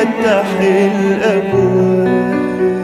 فتح الأبواب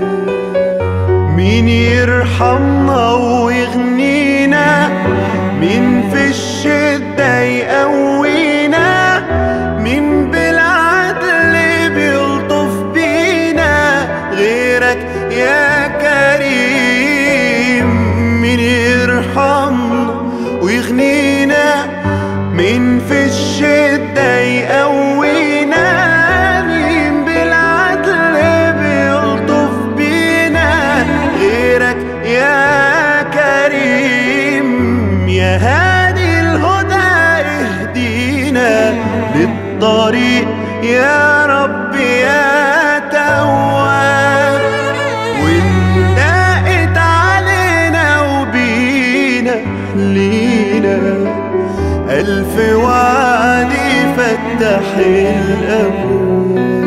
مين يرحمنا ويغنينا مين في الشدة يقوينا مين بالعدل بيلطف بينا غيرك يا كريم مين يرحمنا ويغنينا مين في الشدة يقوينا مين بالعدل بيلطف بينا غيرك يا كريم يا هادي الهدى اهدينا للطريق يا رب يا تواب وانت علينا وبينا لينا ألف وعد فتح الأبواب